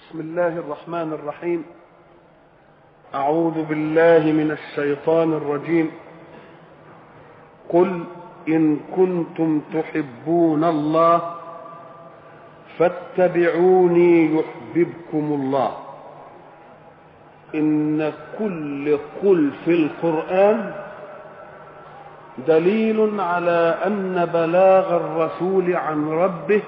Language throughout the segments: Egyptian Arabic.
بسم الله الرحمن الرحيم اعوذ بالله من الشيطان الرجيم قل ان كنتم تحبون الله فاتبعوني يحببكم الله ان كل قل في القران دليل على ان بلاغ الرسول عن ربه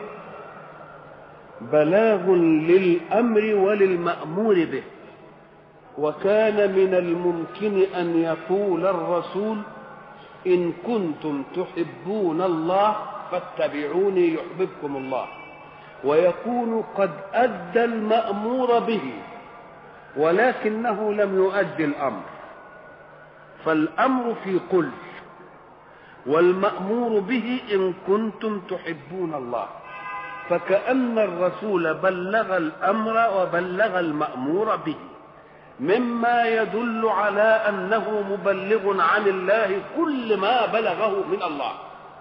بلاغ للامر وللمامور به وكان من الممكن ان يقول الرسول ان كنتم تحبون الله فاتبعوني يحببكم الله ويكون قد ادى المامور به ولكنه لم يؤدي الامر فالامر في قل والمامور به ان كنتم تحبون الله فكأن الرسول بلغ الأمر وبلغ المأمور به مما يدل على أنه مبلغ عن الله كل ما بلغه من الله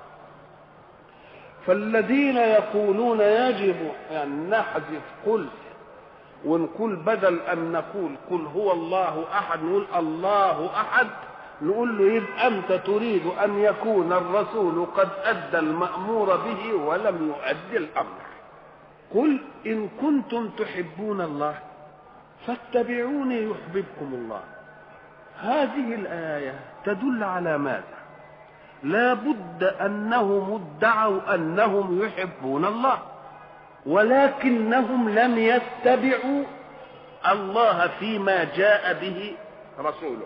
فالذين يقولون يجب أن نحذف قل ونقول بدل أن نقول قل هو الله أحد نقول الله أحد نقول له يبقى أنت تريد أن يكون الرسول قد أدى المأمور به ولم يؤدي الأمر قل إن كنتم تحبون الله فاتبعوني يحببكم الله هذه الآية تدل على ماذا لا بد أنهم ادعوا أنهم يحبون الله ولكنهم لم يتبعوا الله فيما جاء به رسوله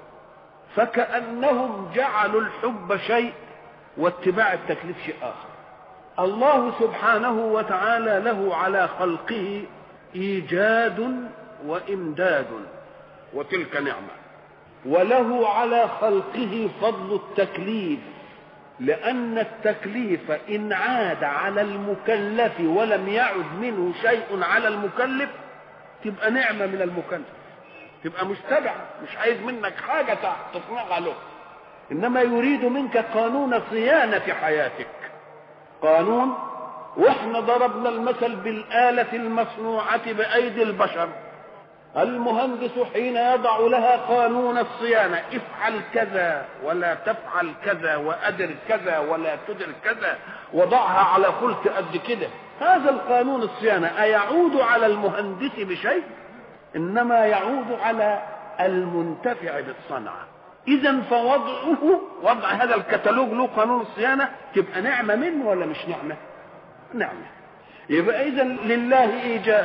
فكأنهم جعلوا الحب شيء واتباع التكليف شيء آخر الله سبحانه وتعالى له على خلقه إيجاد وإمداد وتلك نعمة وله على خلقه فضل التكليف لأن التكليف إن عاد على المكلف ولم يعد منه شيء على المكلف تبقى نعمة من المكلف تبقى مستبع مش عايز منك حاجة تصنعها له إنما يريد منك قانون صيانة حياتك قانون واحنا ضربنا المثل بالآلة المصنوعة بأيدي البشر المهندس حين يضع لها قانون الصيانة افعل كذا ولا تفعل كذا وأدر كذا ولا تدر كذا وضعها على خلق قد كده هذا القانون الصيانة أيعود على المهندس بشيء إنما يعود على المنتفع بالصنعة إذا فوضعه وضع هذا الكتالوج له قانون الصيانة تبقى نعمة منه ولا مش نعمة؟ نعمة يبقى إذا لله إيجاد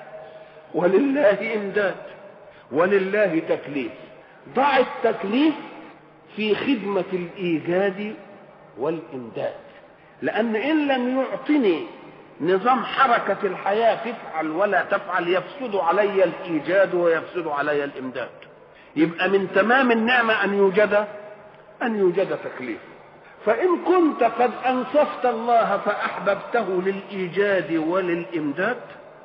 ولله إمداد ولله تكليف ضع التكليف في خدمة الإيجاد والإمداد لأن إن لم يعطني نظام حركة الحياة تفعل ولا تفعل يفسد علي الإيجاد ويفسد علي الإمداد يبقى من تمام النعمة أن يوجد أن يوجد تكليف فإن كنت قد أنصفت الله فأحببته للإيجاد وللإمداد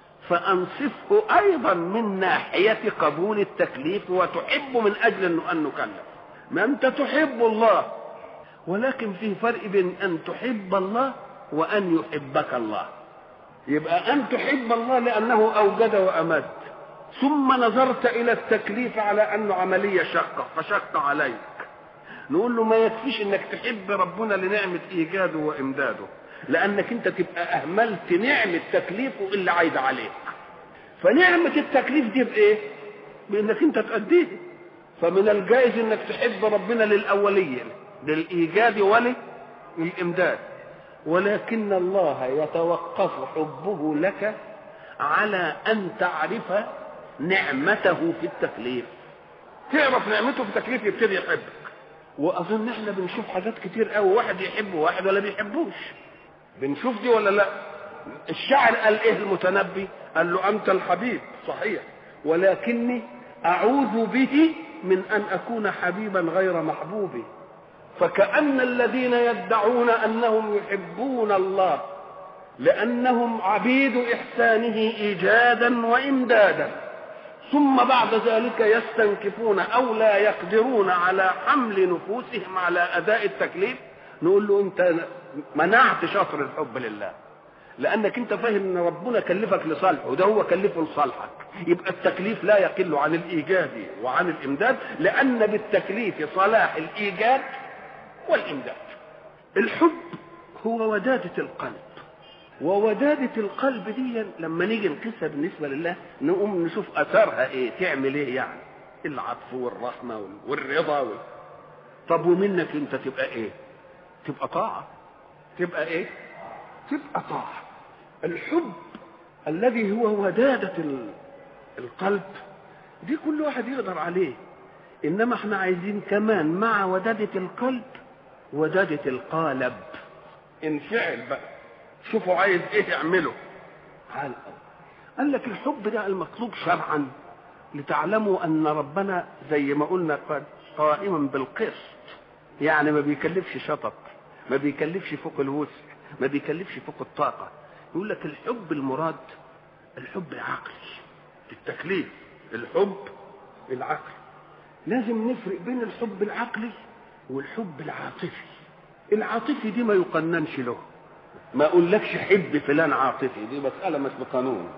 فأنصفه أيضا من ناحية قبول التكليف وتحب من أجل أنه أن نكلف ما أنت تحب الله ولكن في فرق بين أن تحب الله وأن يحبك الله يبقى أن تحب الله لأنه أوجد وأمد ثم نظرت الى التكليف على انه عمليه شاقه فشق عليك نقول له ما يكفيش انك تحب ربنا لنعمه ايجاده وامداده لانك انت تبقى اهملت نعمه تكليفه اللي عايد عليك فنعمه التكليف دي بايه بانك انت تأديه فمن الجائز انك تحب ربنا للاوليه للايجاد وللامداد ولكن الله يتوقف حبه لك على ان تعرف نعمته في التكليف تعرف نعمته في التكليف يبتدي يحبك واظن احنا بنشوف حاجات كتير قوي واحد يحب واحد ولا بيحبوش بنشوف دي ولا لا الشاعر قال ايه المتنبي قال له انت الحبيب صحيح ولكني اعوذ به من ان اكون حبيبا غير محبوب فكأن الذين يدعون انهم يحبون الله لانهم عبيد احسانه ايجادا وامدادا ثم بعد ذلك يستنكفون او لا يقدرون على حمل نفوسهم على اداء التكليف نقول له انت منعت شطر الحب لله لانك انت فاهم ان ربنا كلفك لصالحه وده هو كلفه لصالحك يبقى التكليف لا يقل عن الايجاد وعن الامداد لان بالتكليف صلاح الايجاد والامداد الحب هو ودادة القلب وودادة القلب دي لما نيجي نقيسها بالنسبة لله نقوم نشوف أثرها إيه تعمل إيه يعني العطف والرحمة والرضا وال... طب ومنك أنت تبقى إيه تبقى طاعة تبقى إيه تبقى طاعة الحب الذي هو ودادة القلب دي كل واحد يقدر عليه إنما احنا عايزين كمان مع ودادة القلب ودادة القالب انفعل بقى شوفوا عايز ايه يعمله قال قال لك الحب ده المطلوب شرعا لتعلموا ان ربنا زي ما قلنا قال قائما بالقسط يعني ما بيكلفش شطط ما بيكلفش فوق الوسع ما بيكلفش فوق الطاقه يقول لك الحب المراد الحب العقلي التكليف الحب العقلي لازم نفرق بين الحب العقلي والحب العاطفي العاطفي دي ما يقننش له ما اقولكش حب فلان عاطفي دي مسألة مش بقانون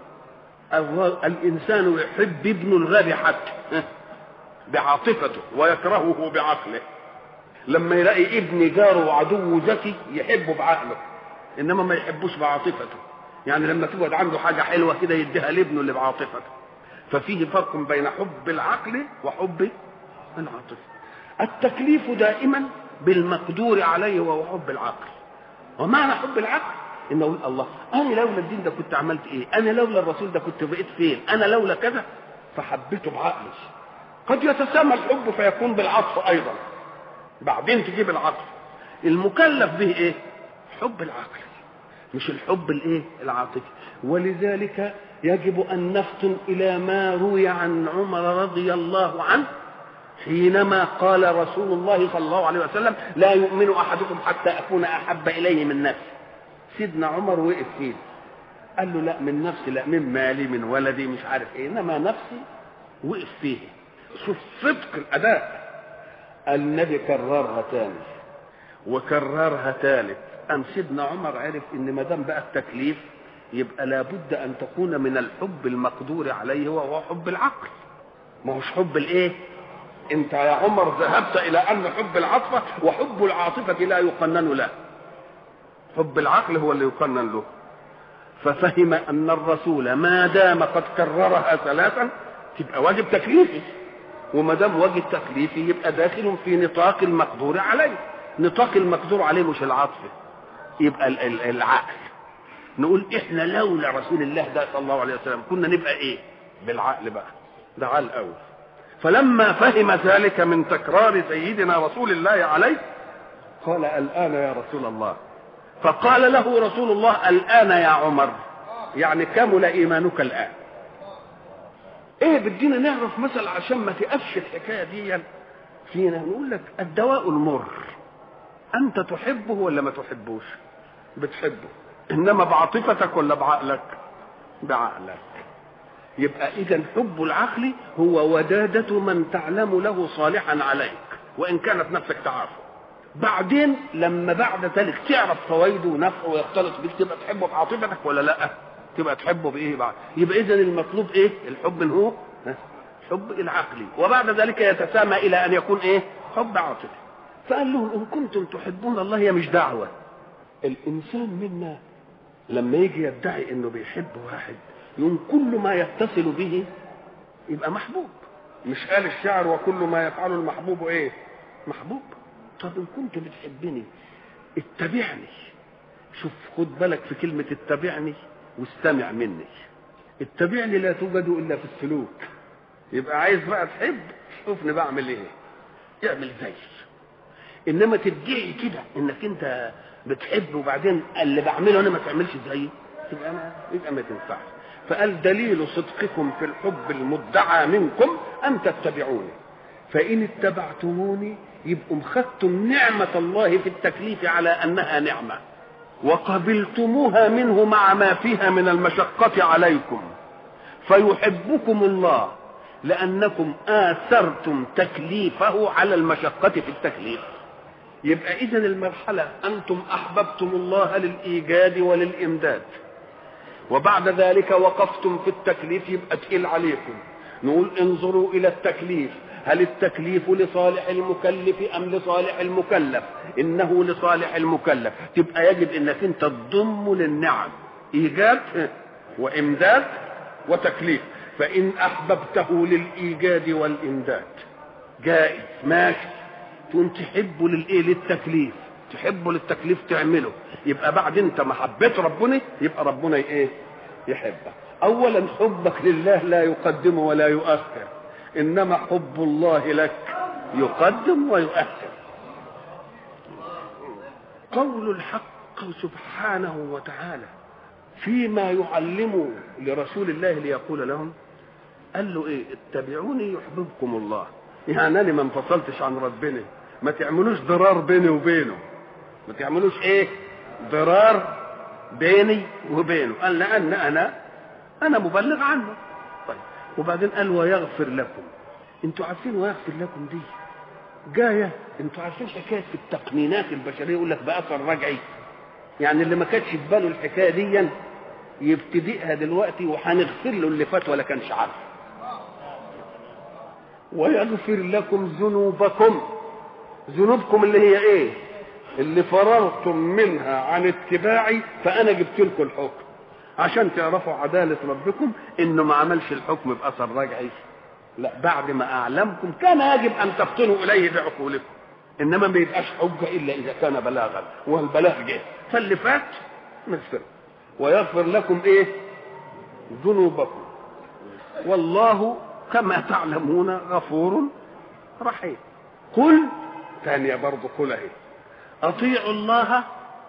الإنسان يحب ابنه الغبي حتى بعاطفته ويكرهه بعقله لما يلاقي ابن جاره وعدوه ذكي يحبه بعقله انما ما يحبوش بعاطفته يعني لما تقعد عنده حاجه حلوه كده يديها لابنه اللي بعاطفته ففيه فرق بين حب العقل وحب العاطفه التكليف دائما بالمقدور عليه وهو حب العقل ومعنى حب العقل انه يقول الله انا لولا الدين ده كنت عملت ايه انا لولا الرسول ده كنت بقيت فين انا لولا كذا فحبيته بعقلي قد يتسامى الحب فيكون بالعطف ايضا بعدين تجيب العطف المكلف به ايه حب العقل مش الحب الايه العاطفي ولذلك يجب ان نفطن الى ما روي عن عمر رضي الله عنه حينما قال رسول الله صلى الله عليه وسلم لا يؤمن احدكم حتى اكون احب اليه من نفسي سيدنا عمر وقف فيه قال له لا من نفسي لا من مالي من ولدي مش عارف ايه انما نفسي وقف فيه شوف صدق الاداء النبي كررها تاني وكررها ثالث ام سيدنا عمر عرف ان ما دام بقى التكليف يبقى لابد ان تكون من الحب المقدور عليه وهو حب العقل ما هوش حب الايه انت يا عمر ذهبت الى ان حب العاطفه وحب العاطفه لا يقنن له حب العقل هو اللي يقنن له ففهم ان الرسول ما دام قد كررها ثلاثا تبقى واجب تكليفي وما دام واجب تكليفي يبقى داخل في نطاق المقدور عليه نطاق المقدور عليه مش العاطفه يبقى العقل نقول احنا لولا رسول الله ده صلى الله عليه وسلم كنا نبقى ايه بالعقل بقى ده على الاول فلما فهم ذلك من تكرار سيدنا رسول الله عليه قال الان يا رسول الله فقال له رسول الله الان يا عمر يعني كمل ايمانك الان ايه بدينا نعرف مثلا عشان ما تقفش الحكايه دي فينا نقول لك الدواء المر انت تحبه ولا ما تحبوش بتحبه انما بعاطفتك ولا بعقلك بعقلك يبقى اذا حب العقل هو ودادة من تعلم له صالحا عليك وان كانت نفسك تعرفه بعدين لما بعد ذلك تعرف فوائده ونفعه ويختلط بيك تبقى تحبه بعاطفتك ولا لا تبقى تحبه بايه بعد يبقى اذا المطلوب ايه الحب هو حب العقلي وبعد ذلك يتسامى الى ان يكون ايه حب عاطفي فقال لهم ان كنتم تحبون الله هي مش دعوه الانسان منا لما يجي يدعي انه بيحب واحد يوم كل ما يتصل به يبقى محبوب مش قال الشعر وكل ما يفعله المحبوب ايه محبوب طب ان كنت بتحبني اتبعني شوف خد بالك في كلمة اتبعني واستمع مني اتبعني لا توجد الا في السلوك يبقى عايز بقى تحب شوفني بعمل ايه اعمل زي انما تدعي كده انك انت بتحب وبعدين اللي بعمله انا ما تعملش زيي يبقى ما يبقى ما تنفعش فقال دليل صدقكم في الحب المدعى منكم ان تتبعوني فان اتبعتموني يبقوا خدتم نعمة الله في التكليف على انها نعمة وقبلتموها منه مع ما فيها من المشقة عليكم فيحبكم الله لأنكم آثرتم تكليفه على المشقة في التكليف يبقى إذا المرحلة أنتم أحببتم الله للإيجاد وللإمداد وبعد ذلك وقفتم في التكليف يبقى تقيل عليكم نقول انظروا الى التكليف هل التكليف لصالح المكلف ام لصالح المكلف انه لصالح المكلف تبقى يجب انك انت تضم للنعم ايجاد وامداد وتكليف فان احببته للايجاد والامداد جائز ماشي تقوم تحبه للايه للتكليف تحبه للتكليف تعمله يبقى بعد انت ما حبيت ربنا يبقى ربنا ايه يحبك اولا حبك لله لا يقدم ولا يؤخر انما حب الله لك يقدم ويؤخر قول الحق سبحانه وتعالى فيما يعلم لرسول الله ليقول لهم قال له ايه اتبعوني يحببكم الله يعني انا ما انفصلتش عن ربنا ما تعملوش ضرار بيني وبينه ما تعملوش ايه ضرار بيني وبينه قال لان انا انا مبلغ عنه طيب وبعدين قال ويغفر لكم انتوا عارفين ويغفر لكم دي جايه انتوا عارفين حكايه في التقنينات البشريه يقول لك باثر رجعي يعني اللي ما كانش في باله الحكايه دي يبتدئها دلوقتي وهنغفر له اللي فات ولا كانش عارف ويغفر لكم ذنوبكم ذنوبكم اللي هي ايه اللي فررتم منها عن اتباعي فانا جبت لكم الحكم عشان تعرفوا عدالة ربكم انه ما عملش الحكم باثر رجعي لا بعد ما اعلمكم كان يجب ان تفطنوا اليه بعقولكم انما ما يبقاش حجه الا اذا كان بلاغا والبلاغ جه فاللي فات نغفر ويغفر لكم ايه ذنوبكم والله كما تعلمون غفور رحيم قل ثانية برضه قل اهي اطيعوا الله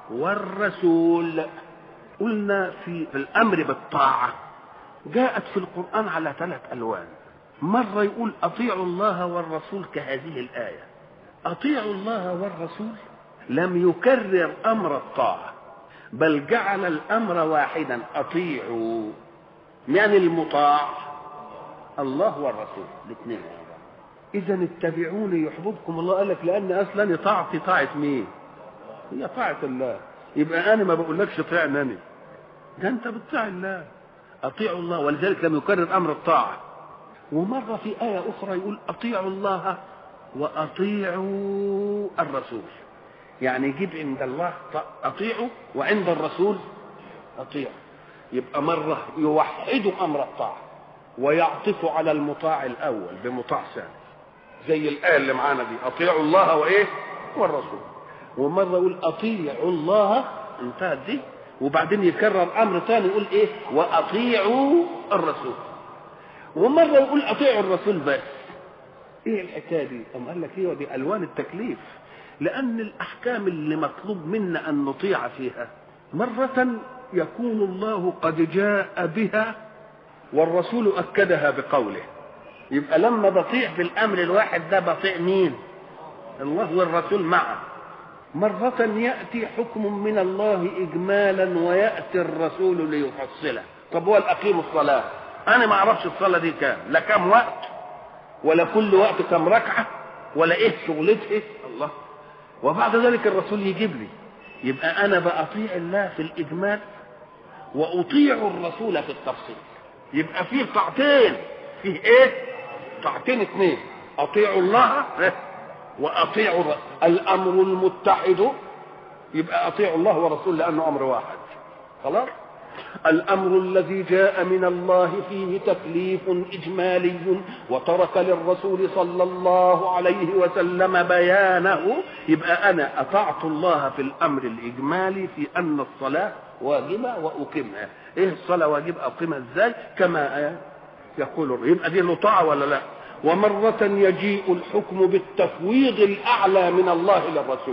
والرسول قلنا في الامر بالطاعه جاءت في القران على ثلاث الوان مره يقول اطيعوا الله والرسول كهذه الايه اطيعوا الله والرسول لم يكرر امر الطاعه بل جعل الامر واحدا اطيعوا من المطاع الله والرسول الاثنين اذا اتبعوني يحببكم الله قال لك لان اصلا طاعتي طاعه مين هي طاعه الله يبقى انا ما بقولكش اطيعني انا ده انت بتطيع الله اطيعوا الله ولذلك لم يكرر امر الطاعه ومره في ايه اخرى يقول اطيعوا الله واطيعوا الرسول يعني يجيب عند الله اطيعوا وعند الرسول اطيعوا يبقى مره يوحد امر الطاعه ويعطف على المطاع الاول بمطاع ثاني زي الايه اللي معانا دي اطيعوا الله وايه والرسول ومره يقول اطيعوا الله انتهت دي وبعدين يكرر امر ثاني يقول ايه واطيعوا الرسول ومره يقول اطيعوا الرسول بس ايه الحكايه دي ام قال لك ايه دي الوان التكليف لان الاحكام اللي مطلوب منا ان نطيع فيها مره يكون الله قد جاء بها والرسول اكدها بقوله يبقى لما بطيع في الامر الواحد ده بطيع مين الله والرسول معه مرة يأتي حكم من الله إجمالا ويأتي الرسول ليفصله طب هو الأقيم الصلاة أنا ما أعرفش الصلاة دي كام لا كام وقت ولا كل وقت كام ركعة ولا إيه شغلتها الله وبعد ذلك الرسول يجيب لي يبقى أنا بأطيع الله في الإجمال وأطيع الرسول في التفصيل يبقى فيه طاعتين فيه إيه طاعتين اثنين أطيعوا الله واطيعوا الامر المتحد يبقى اطيعوا الله ورسوله لانه امر واحد خلاص الامر الذي جاء من الله فيه تكليف اجمالي وترك للرسول صلى الله عليه وسلم بيانه يبقى انا اطعت الله في الامر الاجمالي في ان الصلاه واجبه واقيمها ايه الصلاه واجبه اقيمها ازاي كما يقول يبقى دي طاعه ولا لا ومرة يجيء الحكم بالتفويض الأعلى من الله للرسول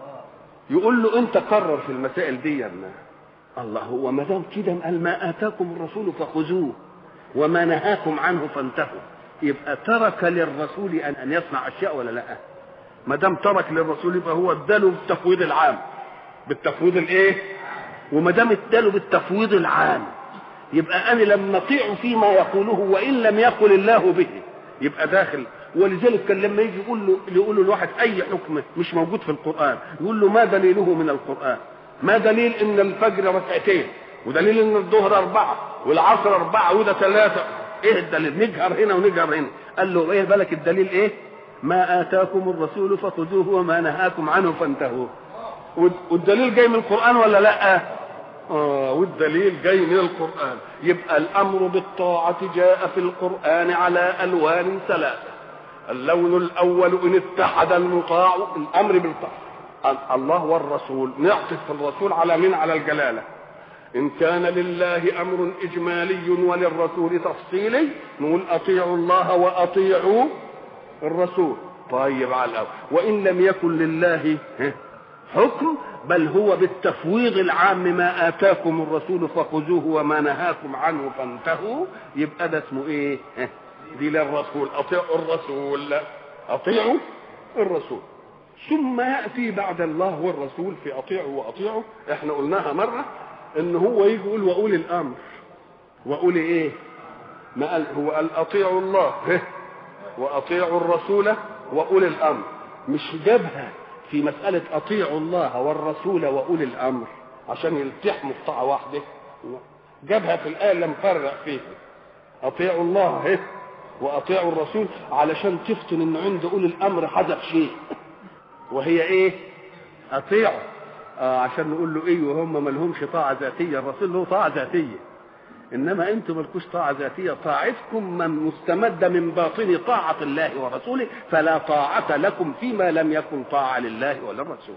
يقول له أنت قرر في المسائل دي الله هو ما دام كده قال ما آتاكم الرسول فخذوه وما نهاكم عنه فانتهوا يبقى ترك للرسول أن أن يصنع أشياء ولا لا؟ ما دام ترك للرسول يبقى هو اداله بالتفويض العام بالتفويض الايه؟ وما دام اداله بالتفويض العام يبقى انا لما اطيع فيما يقوله وان لم يقل الله به يبقى داخل ولذلك كان لما يجي يقول له يقول له الواحد اي حكم مش موجود في القران يقول له ما دليله من القران ما دليل ان الفجر ركعتين ودليل ان الظهر اربعه والعصر اربعه وده ثلاثه ايه الدليل نجهر هنا ونجهر هنا قال له ايه بالك الدليل ايه ما اتاكم الرسول فخذوه وما نهاكم عنه فانتهوا والدليل جاي من القران ولا لا آه والدليل جاي من القرآن يبقى الأمر بالطاعة جاء في القرآن على ألوان ثلاثة اللون الأول إن اتحد المطاع الأمر بالطاعة الله والرسول نعطف الرسول على من على الجلالة إن كان لله أمر إجمالي وللرسول تفصيلي نقول أطيعوا الله وأطيعوا الرسول طيب على الأول وإن لم يكن لله حكم بل هو بالتفويض العام ما آتاكم الرسول فخذوه وما نهاكم عنه فانتهوا يبقى ده اسمه إيه؟ دي للرسول أطيعوا الرسول أطيعوا الرسول ثم يأتي بعد الله والرسول في أطيعوا وأطيعوا إحنا قلناها مرة إن هو يجي يقول وأولي الأمر وأولي إيه؟ ما قال هو قال أطيعوا الله وأطيعوا الرسول وأولي الأمر مش جابها في مسألة أطيعوا الله والرسول وأولي الأمر عشان يلتحموا في طاعة واحدة جابها في الآية لم فرق فيها أطيعوا الله وأطيعوا الرسول علشان تفتن إن عند أولي الأمر حدث شيء وهي إيه؟ أطيعوا آه عشان نقول له إيه وهم ما لهمش طاعة ذاتية الرسول له طاعة ذاتية انما انتم مالكوش طاعه ذاتيه طاعتكم من مستمده من باطن طاعه الله ورسوله فلا طاعه لكم فيما لم يكن طاعه لله وللرسول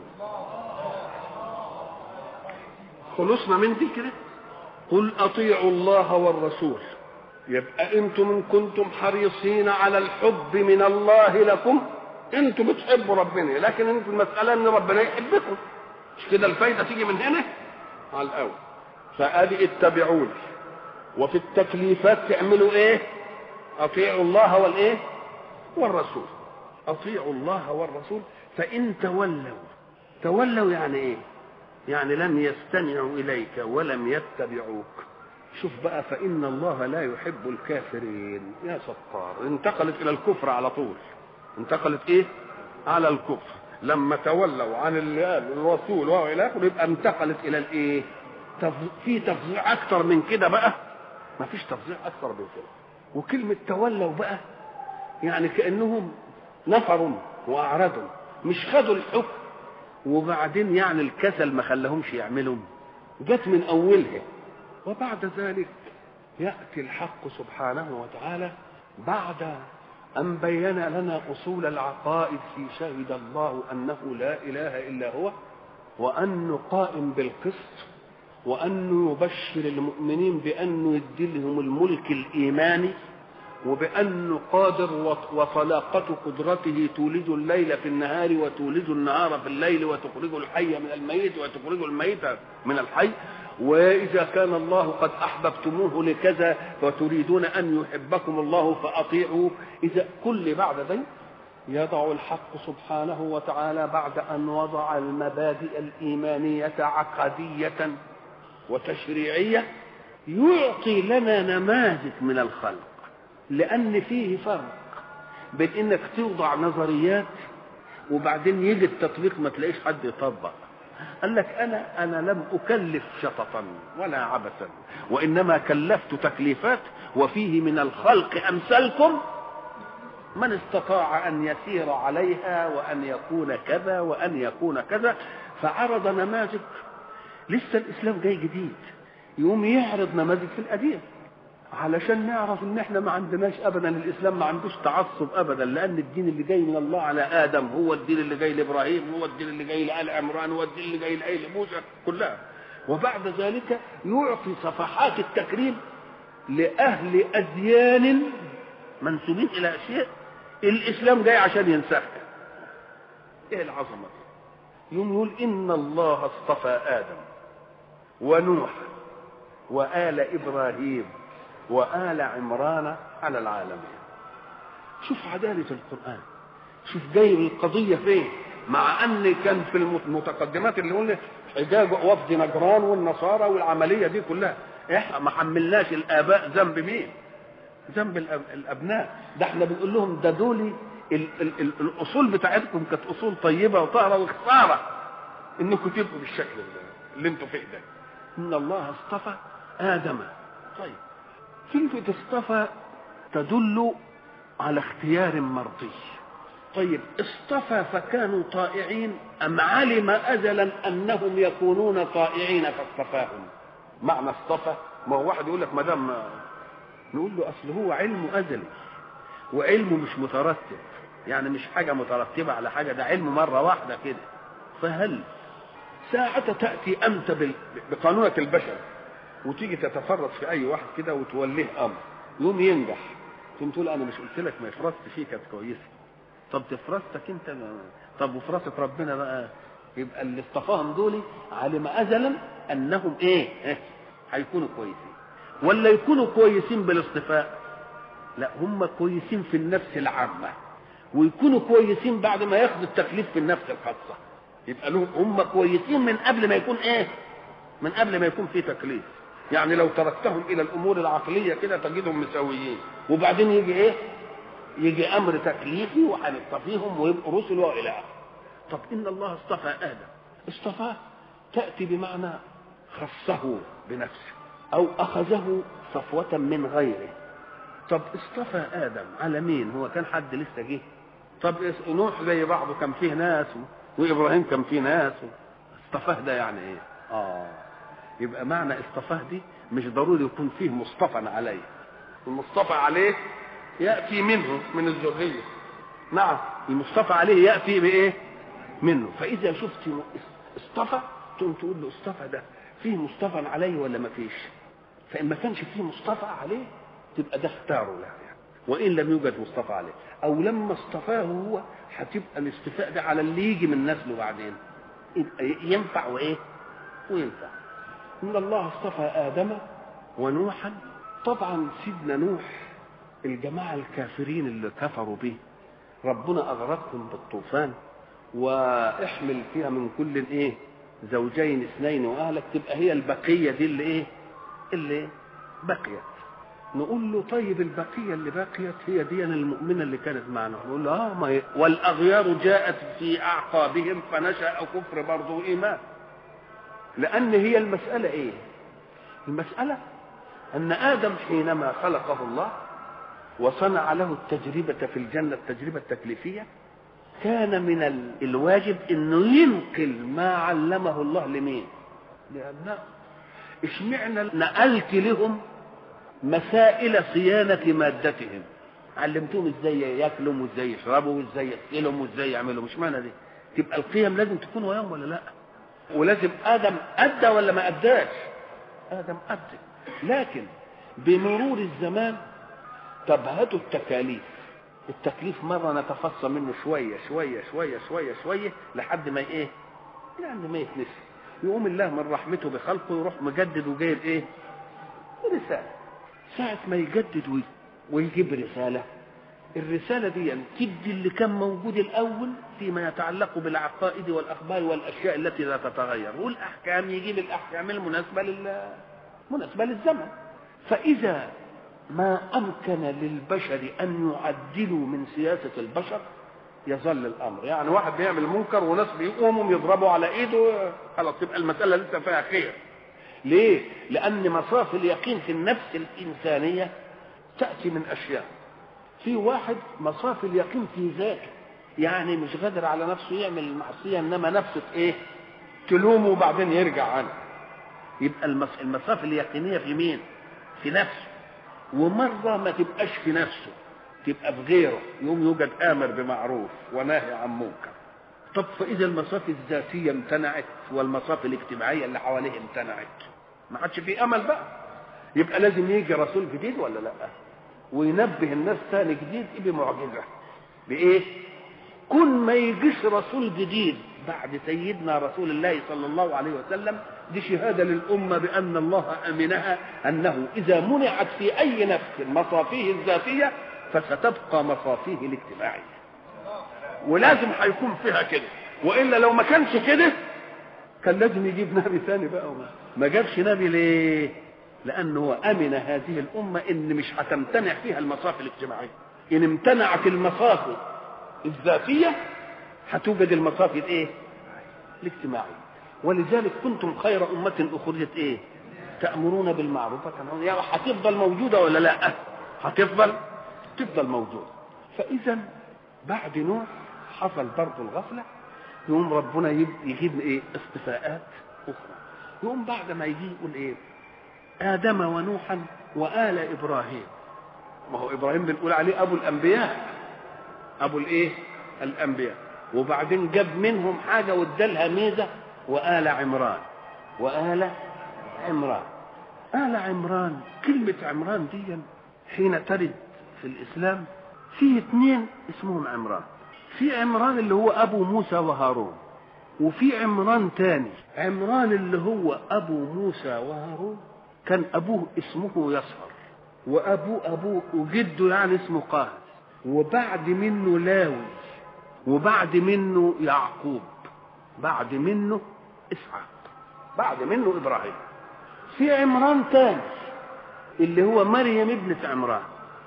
خلصنا من دي كده قل اطيعوا الله والرسول يبقى انتم ان كنتم حريصين على الحب من الله لكم انتم بتحبوا ربنا لكن انتم المساله ان ربنا يحبكم مش كده الفايده تيجي من هنا على الاول فادي اتبعوني وفي التكليفات تعملوا ايه اطيعوا الله والايه والرسول اطيعوا الله والرسول فان تولوا تولوا يعني ايه يعني لم يستمعوا اليك ولم يتبعوك شوف بقى فان الله لا يحب الكافرين يا ستار انتقلت الى الكفر على طول انتقلت ايه على الكفر لما تولوا عن اللي قال الرسول وهو الى اخره يبقى انتقلت الى الايه في تفظيع اكتر من كده بقى ما فيش تفظيع اكثر من كده وكلمه تولوا بقى يعني كانهم نفروا واعرضوا مش خدوا الحكم وبعدين يعني الكسل ما خلاهمش يعملوا جت من اولها وبعد ذلك ياتي الحق سبحانه وتعالى بعد ان بين لنا اصول العقائد في شهد الله انه لا اله الا هو وانه قائم بالقسط وأنه يبشر المؤمنين بأنه يدي لهم الملك الإيماني وبأنه قادر وطلاقة قدرته تولد الليل في النهار وتولد النهار في الليل وتخرج الحي من الميت وتخرج الميت من الحي وإذا كان الله قد أحببتموه لكذا وتريدون أن يحبكم الله فأطيعوا إذا كل بعد ذلك يضع الحق سبحانه وتعالى بعد أن وضع المبادئ الإيمانية عقدية وتشريعية يعطي لنا نماذج من الخلق لأن فيه فرق بين إنك توضع نظريات وبعدين يجي التطبيق ما تلاقيش حد يطبق قال لك أنا أنا لم أكلف شططا ولا عبثا وإنما كلفت تكليفات وفيه من الخلق أمثالكم من استطاع أن يسير عليها وأن يكون كذا وأن يكون كذا فعرض نماذج لسه الاسلام جاي جديد يقوم يعرض نماذج في القديم علشان نعرف ان احنا ما عندناش ابدا الاسلام ما عندوش تعصب ابدا لان الدين اللي جاي من الله على ادم هو الدين اللي جاي لابراهيم هو الدين اللي جاي لال عمران هو الدين اللي جاي لآل موسى كلها وبعد ذلك يعطي صفحات التكريم لاهل اديان منسوبين الى اشياء الاسلام جاي عشان ينسخها ايه العظمه دي يوم يقول ان الله اصطفى ادم ونوح وآل إبراهيم وآل عمران على العالمين شوف عدالة القرآن شوف جايب القضية فين مع أن كان في المتقدمات اللي قلنا حجاج وفد نجران والنصارى والعملية دي كلها احنا ما حملناش الآباء ذنب مين ذنب الأبناء ده احنا بنقول لهم ده دول ال ال ال الأصول بتاعتكم كانت أصول طيبة وطاهرة وخسارة إنكم تبقوا بالشكل اللي انتوا فيه ده ان الله اصطفى ادم طيب كلمه اصطفى تدل على اختيار مرضي طيب اصطفى فكانوا طائعين ام علم ازلا انهم يكونون طائعين فاصطفاهم معنى اصطفى ما هو واحد يقول لك ما دام نقول له اصل هو علم ازلي وعلمه مش مترتب يعني مش حاجه مترتبه على حاجه ده علم مره واحده كده فهل ساعة تأتي أنت بال- بقانونك البشري وتيجي تتفرط في أي واحد كده وتوليه أمر يوم ينجح تقوم تقول أنا مش قلت لك ما فرصت فيه كانت كويسة طب تفرصتك أنت ما- طب وفرصة ربنا بقى يبقى اللي اصطفاهم دول علم أزلا أنهم إيه؟ إيه؟ هيكونوا كويسين ولا يكونوا كويسين بالاصطفاء لا هم كويسين في النفس العامة ويكونوا كويسين بعد ما ياخدوا التكليف في النفس الخاصة يبقى لهم هم كويسين من قبل ما يكون ايه من قبل ما يكون في تكليف يعني لو تركتهم الى الامور العقليه كده تجدهم مساويين وبعدين يجي ايه يجي امر تكليفي وهنصطفيهم ويبقوا رسل والى اخره طب ان الله اصطفى ادم اصطفاه تاتي بمعنى خصه بنفسه او اخذه صفوه من غيره طب اصطفى ادم على مين هو كان حد لسه جه طب نوح زي بعضه كان فيه ناس و- وابراهيم كان فيه ناس و- اصطفاه ده يعني ايه اه يبقى معنى اصطفاه دي مش ضروري يكون فيه مصطفى عليه المصطفى عليه ياتي منه من الذريه نعم المصطفى عليه ياتي بايه منه فاذا شفت اصطفى تقوم تقول له اصطفى ده فيه مصطفى عليه ولا ما فيش فان ما كانش فيه مصطفى عليه تبقى ده اختاره له يعني وان لم يوجد مصطفى عليه او لما اصطفاه هو هتبقى الاصطفاء ده على اللي يجي من نسله بعدين يبقى ينفع وايه وينفع ان الله اصطفى ادم ونوحا طبعا سيدنا نوح الجماعه الكافرين اللي كفروا به ربنا اغرقهم بالطوفان واحمل فيها من كل ايه زوجين اثنين واهلك تبقى هي البقيه دي اللي ايه اللي بقيت نقول له طيب البقيه اللي بقيت هي دي المؤمنه اللي كانت معنا نقول له اه ما هي والاغيار جاءت في اعقابهم فنشا كفر برضه وايمان لان هي المساله ايه المساله ان ادم حينما خلقه الله وصنع له التجربه في الجنه التجربه التكليفيه كان من ال- الواجب انه ينقل ما علمه الله لمين لابنائه اشمعنى نقلت لهم مسائل صيانة مادتهم علمتهم ازاي ياكلوا وازاي يشربوا وازاي يغسلوا وازاي يعملوا مش معنى دي تبقى القيم لازم تكون وياهم ولا لا ولازم ادم ادى ولا ما اداش ادم ادى لكن بمرور الزمان تبهته التكاليف التكليف مرة نتفصى منه شوية شوية شوية شوية شوية لحد ما ايه يعني ما يتنسي يقوم الله من رحمته بخلقه يروح مجدد وجايب ايه رسالة ساعة ما يجدد وي- ويجيب رسالة الرسالة دي تدي اللي كان موجود الأول فيما يتعلق بالعقائد والأخبار والأشياء التي لا تتغير والأحكام يجيب الأحكام المناسبة لل مناسبة للزمن فإذا ما أمكن للبشر أن يعدلوا من سياسة البشر يظل الأمر يعني واحد بيعمل منكر وناس بيقوموا يضربوا على إيده خلاص تبقى المسألة لسه فيها خير ليه؟ لأن مصاف اليقين في النفس الإنسانية تأتي من أشياء في واحد مصاف اليقين في ذاته يعني مش قادر على نفسه يعمل المعصية إنما نفسه إيه؟ تلومه وبعدين يرجع عنه يبقى المص- المصاف اليقينية في مين؟ في نفسه ومرة ما تبقاش في نفسه تبقى في غيره يوم يوجد آمر بمعروف وناهي عن منكر طب فإذا المصاف الذاتية امتنعت والمصاف الاجتماعية اللي حواليه امتنعت ما عادش في أمل بقى يبقى لازم يجي رسول جديد ولا لا وينبه الناس تاني جديد بمعجزة بإيه كل ما يجيش رسول جديد بعد سيدنا رسول الله صلى الله عليه وسلم دي شهادة للأمة بأن الله أمنها أنه إذا منعت في أي نفس مصافيه الذاتية فستبقى مصافيه الاجتماعية ولازم هيكون فيها كده وإلا لو ما كانش كده كان لازم يجيب نبي ثاني بقى وما ما جابش نبي ليه لأنه هو أمن هذه الأمة إن مش هتمتنع فيها المصافي الاجتماعية إن امتنعت المصافي الذاتية هتوجد المصافي الايه؟ الاجتماعية ولذلك كنتم خير أمة أخرجت إيه تأمرون بالمعروف وتنهون يعني هتفضل موجودة ولا لا هتفضل تفضل موجودة فإذا بعد نوح حصل برضه الغفلة يقوم ربنا يجيب ايه اصطفاءات اخرى يقوم بعد ما يجي يقول ايه ادم ونوحا وال ابراهيم ما هو ابراهيم بنقول عليه ابو الانبياء ابو الايه الانبياء وبعدين جاب منهم حاجه وادالها ميزه وال عمران وال عمران آل عمران كلمة عمران دي حين ترد في الإسلام في اثنين اسمهم عمران في عمران اللي هو ابو موسى وهارون وفي عمران تاني عمران اللي هو ابو موسى وهارون كان ابوه اسمه يصهر وابوه ابوه وجده يعني اسمه قاهر وبعد منه لاوي وبعد منه يعقوب بعد منه اسحاق بعد منه ابراهيم في عمران تاني اللي هو مريم ابنة عمران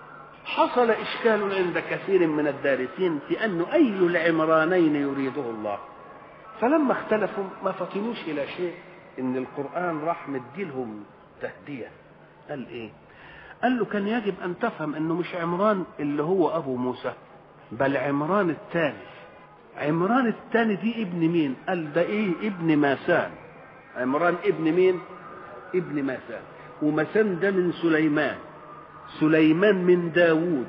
حصل إشكال عند كثير من الدارسين في أنه أي العمرانين يريده الله فلما اختلفوا ما فطنوش إلى شيء إن القرآن راح مديلهم تهدية قال إيه قال له كان يجب أن تفهم أنه مش عمران اللي هو أبو موسى بل عمران الثاني عمران الثاني دي ابن مين قال ده إيه ابن ماسان عمران ابن مين ابن ماسان وماسان ده من سليمان سليمان من داوود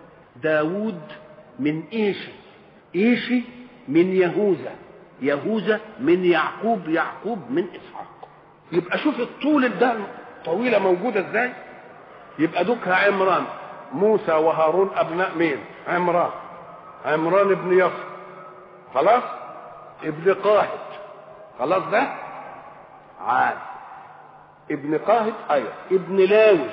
داوود من إيشي إيشي من يهوذا يهوذا من يعقوب يعقوب من إسحاق يبقى شوف الطول ده طويلة موجودة ازاي يبقى دوكها عمران موسى وهارون أبناء مين عمران عمران ابن يسر خلاص ابن قاهد خلاص ده عاد ابن قاهد ايوه ابن لاوي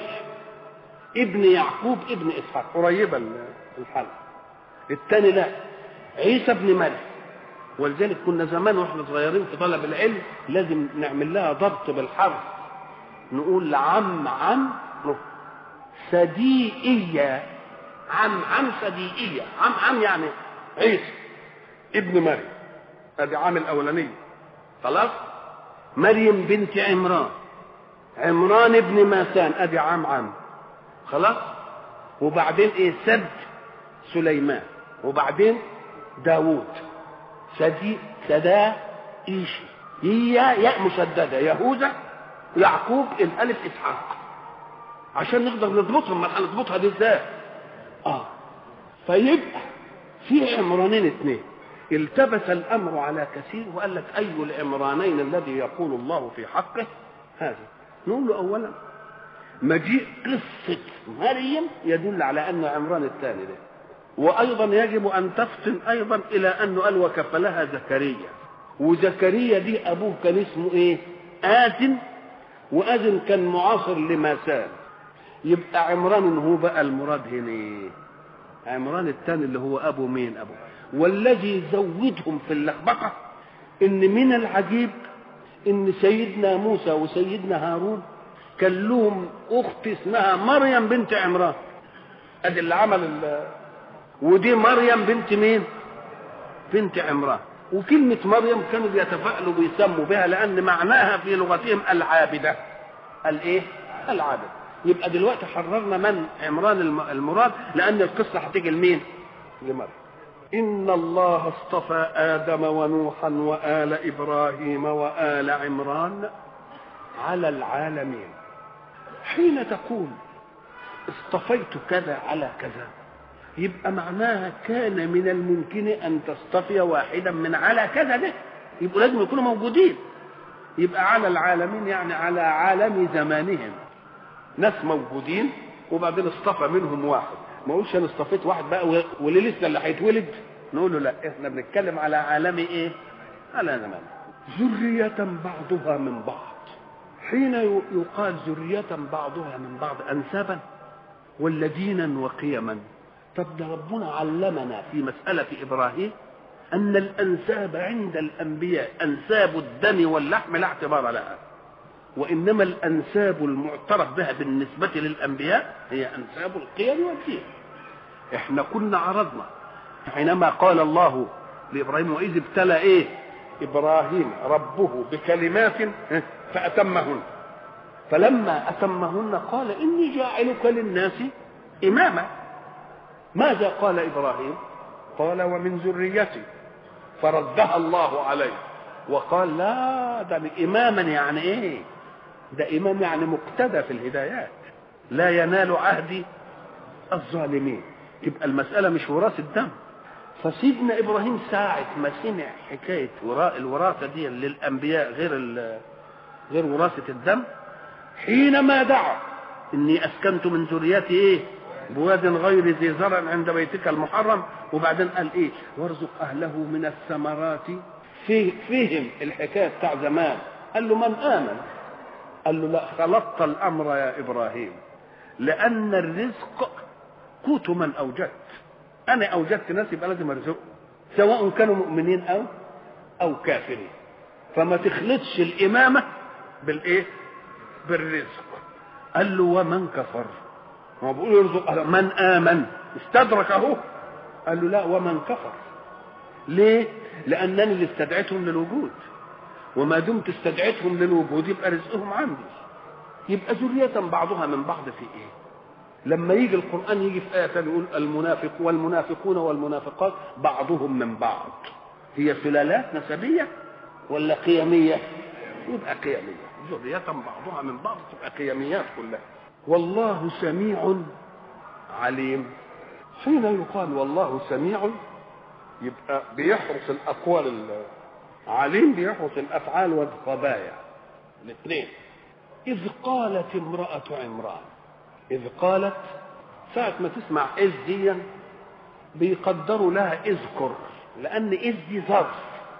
ابن يعقوب ابن اسحاق قريبه الحلقه الثاني لا عيسى ابن مريم ولذلك كنا زمان واحنا صغيرين في طلب العلم لازم نعمل لها ضبط بالحرف نقول عم عم صديقية عم عم صديقية عم عم يعني عيسى ابن مريم ادي عام الاولانية خلاص مريم بنت عمران عمران ابن ماسان ادي عام عام خلاص وبعدين ايه سد سليمان وبعدين داوود سدي سدا ايشي هي ياء مسدده يهوذا يعقوب الالف اسحاق عشان نقدر نضبطهم ما هنضبطها دي ازاي اه فيبقى في عمرانين اثنين التبس الامر على كثير وقال لك اي العمرانين الذي يقول الله في حقه هذا نقول له اولا مجيء قصة مريم يدل على أن عمران الثاني ده وأيضا يجب أن تفطن أيضا إلى أنه قال وكفلها زكريا وزكريا دي أبوه كان اسمه إيه آذن وآذن كان معاصر لماسان يبقى عمران هو بقى المراد هنا إيه عمران الثاني اللي هو أبو مين أبو والذي زودهم في اللخبطة إن من العجيب إن سيدنا موسى وسيدنا هارون كان لهم اخت اسمها مريم بنت عمران ادي اللي عمل ال ودي مريم بنت مين بنت عمران وكلمة مريم كانوا بيتفائلوا بيسموا بها لأن معناها في لغتهم العابدة الإيه؟ العابدة يبقى دلوقتي حررنا من عمران المراد لأن القصة هتيجي لمين؟ لمريم إن الله اصطفى آدم ونوحا وآل إبراهيم وآل عمران على العالمين حين تقول اصطفيت كذا على كذا يبقى معناها كان من الممكن ان تصطفي واحدا من على كذا ده يبقوا لازم يكونوا موجودين يبقى على العالمين يعني على عالم زمانهم ناس موجودين وبعدين اصطفى منهم واحد ما اقولش انا اصطفيت واحد بقى واللي لسه اللي هيتولد نقول له لا احنا بنتكلم على عالم ايه على زمان ذرية بعضها من بعض حين يقال ذرية بعضها من بعض أنسابا ولا دينا وقيما طب ده ربنا علمنا في مسألة إبراهيم أن الأنساب عند الأنبياء أنساب الدم واللحم لا اعتبار لها وإنما الأنساب المعترف بها بالنسبة للأنبياء هي أنساب القيم والدين إحنا كنا عرضنا حينما قال الله لإبراهيم وإذ ابتلى إيه ابراهيم ربه بكلمات فاتمهن فلما اتمهن قال اني جاعلك للناس اماما ماذا قال ابراهيم قال ومن ذريتي فردها الله عليه وقال لا ده اماما يعني ايه ده امام يعني مقتدى في الهدايات لا ينال عهدي الظالمين تبقى المسألة مش وراثة دم فسيدنا إبراهيم ساعة ما سمع حكاية وراء الوراثة دي للأنبياء غير غير وراثة الدم حينما دعا إني أسكنت من ذريتي إيه بواد غير ذي زرع عند بيتك المحرم وبعدين قال إيه وارزق أهله من الثمرات في فهم الحكاية بتاع زمان قال له من آمن قال له لا خلطت الأمر يا إبراهيم لأن الرزق قوت من أوجدت أنا أوجدت ناس يبقى لازم أرزقهم سواء كانوا مؤمنين أو أو كافرين فما تخلطش الإمامة بالإيه؟ بالرزق قال له ومن كفر هو بيقول يرزق من آمن استدرك أهو قال له لا ومن كفر ليه؟ لأنني اللي استدعيتهم للوجود وما دمت استدعيتهم للوجود يبقى رزقهم عندي يبقى ذرية بعضها من بعض في ايه؟ لما يجي القرآن يجي في آية يقول المنافق والمنافقون والمنافقات بعضهم من بعض هي سلالات نسبية ولا قيمية؟ يبقى قيمية ذرية بعضها من بعض تبقى قيميات كلها والله سميع عليم حين يقال والله سميع يبقى بيحرص الأقوال عليم بيحرص الأفعال والخبايا الاثنين إذ قالت امرأة عمران إذ قالت ساعة ما تسمع إذ دي بيقدروا لها اذكر لأن إذ دي ظرف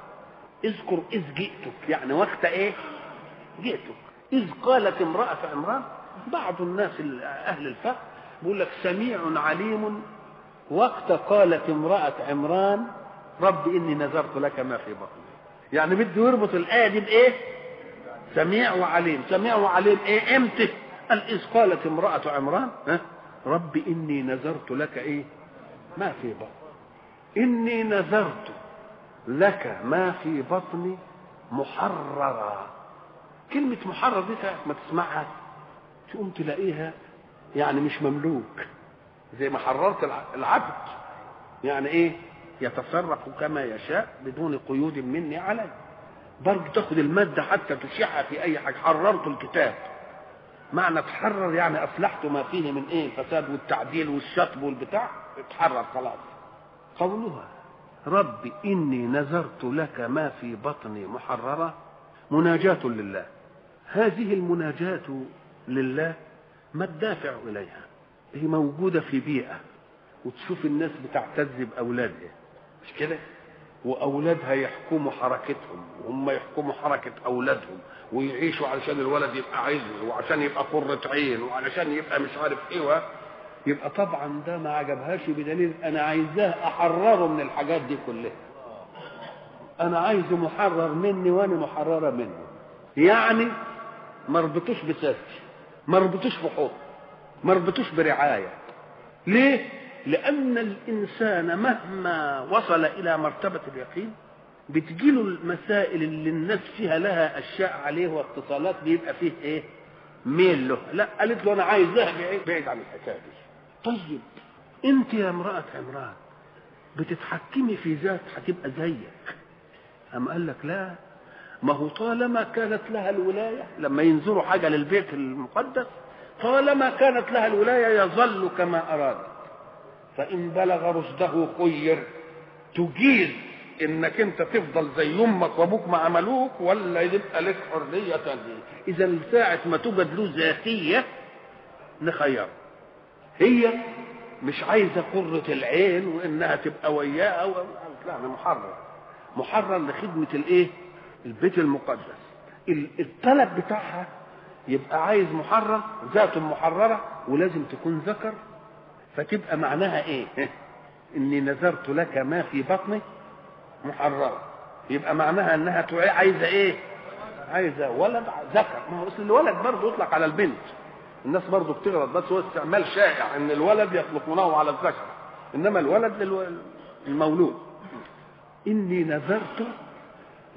اذكر إذ جئتك يعني وقت إيه؟ جئتك إذ قالت امرأة عمران بعض الناس أهل الفقه بيقول لك سميع عليم وقت قالت امرأة عمران رب إني نذرت لك ما في بطني يعني بده يربط الآية دي بإيه؟ سميع وعليم سميع وعليم إيه إمتى؟ قال إذ قالت امرأة عمران ها؟ رب إني نذرت لك إيه؟ ما في بطني إني نذرت لك ما في بطني محررا كلمة محرر دي ساعة ما تسمعها تقوم تلاقيها يعني مش مملوك زي ما حررت العبد يعني ايه يتصرف كما يشاء بدون قيود مني عليه برضه تاخد المادة حتى تشيعها في أي حاجة حررت الكتاب معنى تحرر يعني أصلحت ما فيه من إيه الفساد والتعديل والشطب والبتاع اتحرر خلاص قولها رب إني نذرت لك ما في بطني محررة مناجاة لله هذه المناجاة لله ما الدافع إليها هي موجودة في بيئة وتشوف الناس بتعتز بأولادها مش كده وأولادها يحكموا حركتهم وهم يحكموا حركة أولادهم ويعيشوا علشان الولد يبقى عزم وعشان يبقى قرة عين وعلشان يبقى مش عارف ايه يبقى طبعا ده ما عجبهاش بدليل انا عايزاه احرره من الحاجات دي كلها انا عايزه محرر مني وانا محرره منه يعني ما ربطوش بسد ما ربطوش بحط ما ربطوش برعايه ليه لان الانسان مهما وصل الى مرتبه اليقين بتجيله المسائل اللي الناس فيها لها اشياء عليه واتصالات بيبقى فيه ايه ميل له لا قالت له انا عايزاه بعيد, بعيد عن الحكايه دي طيب انت يا امراه عمران بتتحكمي في ذات هتبقى زيك أم قال لك لا ما هو طالما كانت لها الولاية لما ينظروا حاجة للبيت المقدس طالما كانت لها الولاية يظل كما أراد فإن بلغ رشده خير تجيز انك انت تفضل زي امك وابوك ما عملوك ولا يبقى لك حريه ثانيه اذا ساعه ما توجد له ذاتيه نخير هي مش عايزه قره العين وانها تبقى وياه او لا انا محرر محرر لخدمه الايه البيت المقدس الطلب بتاعها يبقى عايز محرر ذات محرره ولازم تكون ذكر فتبقى معناها ايه اني نذرت لك ما في بطني محررة يبقى معناها انها عايزة ايه عايزة ولد ذكر ما هو اصل الولد برضه يطلق على البنت الناس برضه بتغلط بس هو استعمال شائع ان الولد يطلقونه على الذكر انما الولد للمولود اني نذرت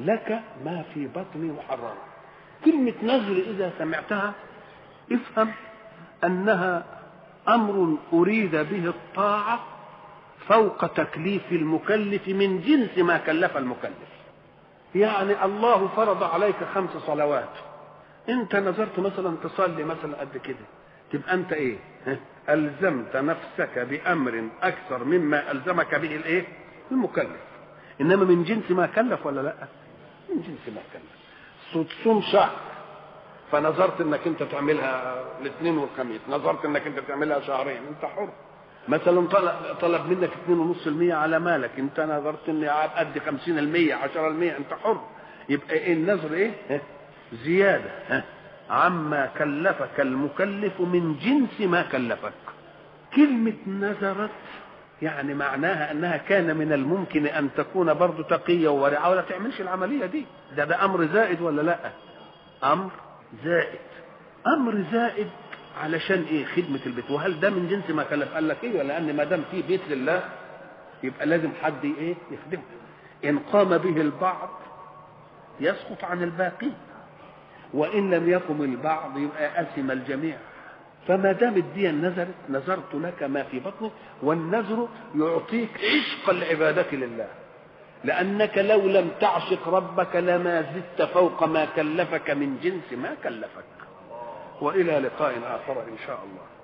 لك ما في بطني محررا كلمة نذر إذا سمعتها افهم أنها أمر أريد به الطاعة فوق تكليف المكلف من جنس ما كلف المكلف يعني الله فرض عليك خمس صلوات انت نظرت مثلا تصلي مثلا قد كده تبقى انت ايه الزمت نفسك بامر اكثر مما الزمك به الايه المكلف انما من جنس ما كلف ولا لا من جنس ما كلف تصوم شهر فنظرت انك انت تعملها الاثنين والخميس نظرت انك انت تعملها شهرين انت حر مثلا طلب, طلب منك 2.5% على مالك انت نظرت اني ادي 50% 10% انت حر يبقى ايه النظر ايه زياده عما كلفك المكلف من جنس ما كلفك كلمة نذرت يعني معناها انها كان من الممكن ان تكون برضه تقية وورعة ولا تعملش العملية دي ده ده امر زائد ولا لا امر زائد امر زائد علشان ايه خدمة البيت وهل ده من جنس ما كلف قال لك ايه لان ما دام في بيت لله يبقى لازم حد ايه يخدمه ان قام به البعض يسقط عن الباقي وان لم يقم البعض يبقى اثم الجميع فما دام الدين نزلت نذرت لك ما في بطنك والنذر يعطيك عشق العبادة لله لأنك لو لم تعشق ربك لما زدت فوق ما كلفك من جنس ما كلفك وإلى لقاء آخر إن شاء الله